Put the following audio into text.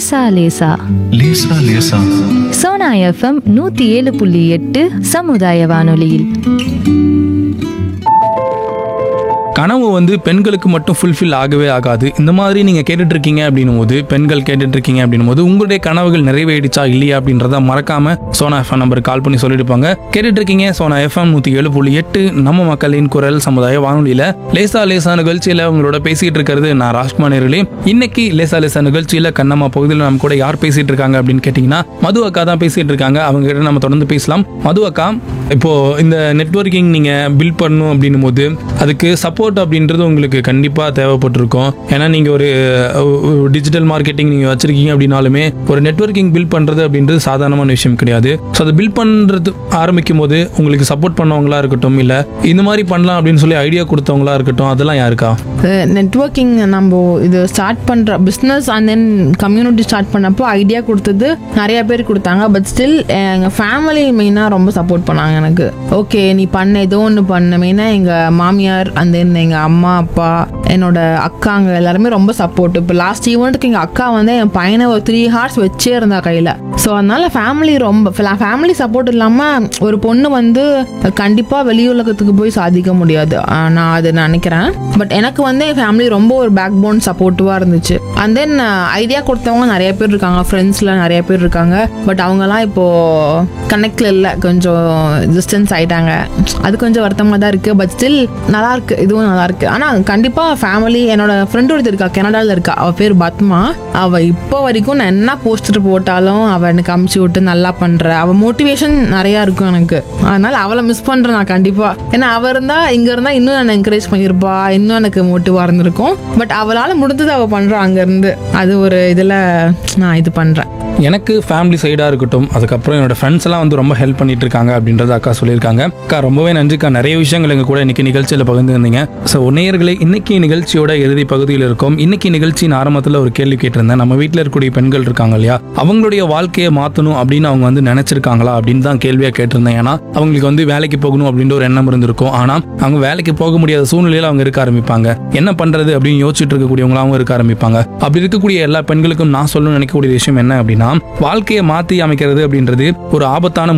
லேசா லேசா லேசா லேசா சோனா எஃப்எம் நூத்தி ஏழு புள்ளி எட்டு சமுதாய வானொலியில் கனவு வந்து பெண்களுக்கு மட்டும் ஃபுல்ஃபில் ஆகவே ஆகாது இந்த மாதிரி நீங்கள் கேட்டுட்டு இருக்கீங்க அப்படின்னும் போது பெண்கள் கேட்டுட்டு இருக்கீங்க அப்படின்னும் போது உங்களுடைய கனவுகள் நிறைவேறிடுச்சா இல்லையா அப்படின்றத மறக்காம சோனா எஃப்எம் நம்பருக்கு கால் பண்ணி சொல்லியிருப்பாங்க கேட்டுட்டு இருக்கீங்க சோனா எஃப்எம் நூற்றி ஏழு புள்ளி எட்டு நம்ம மக்களின் குரல் சமுதாய வானொலியில் லேசா லேசா நிகழ்ச்சியில் உங்களோட பேசிட்டு இருக்கிறது நான் ராஜ்குமார் நேர்களே இன்னைக்கு லேசா லேசா நிகழ்ச்சியில் கண்ணம்மா பகுதியில் நம்ம கூட யார் பேசிட்டு இருக்காங்க அப்படின்னு கேட்டிங்கன்னா மது அக்கா தான் பேசிட்டு இருக்காங்க அவங்க கிட்ட நம்ம தொடர்ந்து பேசலாம் மது அக்கா இப்போ இந்த நெட்வொர்க்கிங் நீங்க பில்ட் பண்ணணும் அப்படின்னும் போது அதுக்கு சப்போர்ட் அப்படின்றது உங்களுக்கு கண்டிப்பா தேவைப்பட்டிருக்கும் ஏன்னா நீங்க ஒரு டிஜிட்டல் மார்க்கெட்டிங் நீங்க வச்சிருக்கீங்க அப்படின்னாலுமே ஒரு நெட்வொர்க்கிங் பில்ட் பண்றது அப்படின்றது சாதாரணமான விஷயம் கிடையாது ஸோ அதை பில்ட் பண்றது ஆரம்பிக்கும் போது உங்களுக்கு சப்போர்ட் பண்ணவங்களா இருக்கட்டும் இல்ல இந்த மாதிரி பண்ணலாம் அப்படின்னு சொல்லி ஐடியா கொடுத்தவங்களா இருக்கட்டும் அதெல்லாம் யாருக்கா நெட்ஒர்க்கிங் நம்ம இது ஸ்டார்ட் பண்ணுற business and then community start பண்ணப்போ ஐடியா கொடுத்தது நிறைய பேர் கொடுத்தாங்க பட் ஸ்டில் எங்கள் ஃபேமிலி மெயினாக ரொம்ப சப்போர்ட் பண்ணாங்க எனக்கு ஓகே நீ பண்ண ஏதோ ஒன்று பண்ண மெயினாக எங்கள் மாமியார் அண்ட் தென் எங்கள் அம்மா அப்பா என்னோட அக்காங்க எல்லாருமே ரொம்ப சப்போர்ட் இப்போ லாஸ்ட் ஈவெண்ட்டுக்கு எங்கள் அக்கா வந்து என் பையனை ஒரு த்ரீ ஹார்ஸ் வச்சே இருந்தா கையில் ஸோ அதனால ஃபேமிலி ரொம்ப ஃபேமிலி சப்போர்ட் இல்லாமல் ஒரு பொண்ணு வந்து கண்டிப்பாக வெளி உலகத்துக்கு போய் சாதிக்க முடியாது ஆஹ் நான் அது நினைக்கிறேன் பட் எனக்கு வந்து என் ஃபேமிலி ரொம்ப ஒரு பேக் போன் சப்போர்ட்டிவாக இருந்துச்சு அண்ட் தென் ஐடியா கொடுத்தவங்க நிறைய பேர் இருக்காங்க ஃப்ரெண்ட்ஸில் நிறைய பேர் இருக்காங்க பட் அவங்கெல்லாம் இப்போ கனெக்டில் இல்லை கொஞ்சம் டிஸ்டன்ஸ் ஆயிட்டாங்க அது கொஞ்சம் வருத்தமாக தான் இருக்குது பட் ஸ்டில் நல்லா இருக்கு இதுவும் நல்லா இருக்கு ஆனால் கண்டிப்பாக ஃபேமிலி என்னோட ஃப்ரெண்ட் ஒருத்தர் இருக்கா கனடாவில் இருக்கா அவள் பேர் பத்மா அவள் இப்போ வரைக்கும் நான் என்ன போஸ்டர் போட்டாலும் அவள் எனக்கு அமுச்சு விட்டு நல்லா பண்ணுற அவள் மோட்டிவேஷன் நிறையா இருக்கும் எனக்கு அதனால அவளை மிஸ் பண்ணுறேன் நான் கண்டிப்பாக ஏன்னா அவள் இருந்தால் இங்கே இருந்தால் இன்னும் நான் என்கரேஜ் பண்ணியிருப்பா இன்னும் எனக்கு மோட்டிவாக இருந்திருக்கும் பட் அவளால் முடிஞ்சது அவள் பண்ணுறா அங்கேருந்து அது ஒரு இதில் நான் இது பண்ணுறேன் எனக்கு ஃபேமிலி சைடாக இருக்கட்டும் அதுக்கப்புறம் என்னோட ஃப்ரெண்ட்ஸ் எல்லாம் வந்து ரொம்ப ஹெல்ப் பண்ணிட்டு இருக்காங்க அப்படின்றத அக்கா சொல்லியிருக்காங்க அக்கா ரொம்பவே நன்றிக்கா நிறைய விஷயங்கள் எங்க கூட இன்னைக்கு நிகழ்ச்சியில் பகிர்ந்துருந்தீங்க ஸோ நேயர்களே இன்னைக்கு நிகழ்ச்சியோட இறுதி பகுதியில் இருக்கும் இன்னைக்கு நிகழ்ச்சியின் ஆரம்பத்தில் ஒரு கேள்வி கேட்டிருந்தேன் நம்ம வீட்டில் இருக்கக்கூடிய பெண்கள் இருக்காங்க இல்லையா அவங்களுடைய வாழ்க்கையை மாற்றணும் அப்படின்னு அவங்க வந்து நினைச்சிருக்காங்களா அப்படின்னு தான் கேள்வியாக கேட்டிருந்தேன் ஏன்னா அவங்களுக்கு வந்து வேலைக்கு போகணும் அப்படின்ற ஒரு எண்ணம் இருந்திருக்கும் ஆனால் அவங்க வேலைக்கு போக முடியாத சூழ்நிலையில் அவங்க இருக்க ஆரம்பிப்பாங்க என்ன பண்றது அப்படின்னு யோசிச்சுட்டு இருக்கக்கூடியவங்களாவும் இருக்க ஆரம்பிப்பாங்க அப்படி இருக்கக்கூடிய எல்லா பெண்களுக்கும் நான் சொல்லணும்னு நினைக்கக்கூடிய விஷயம் என்ன அப்படின்னா வாழ்க்கையை மாற்றி அமைக்கிறது அப்படின்றது ஒரு ஆபத்தான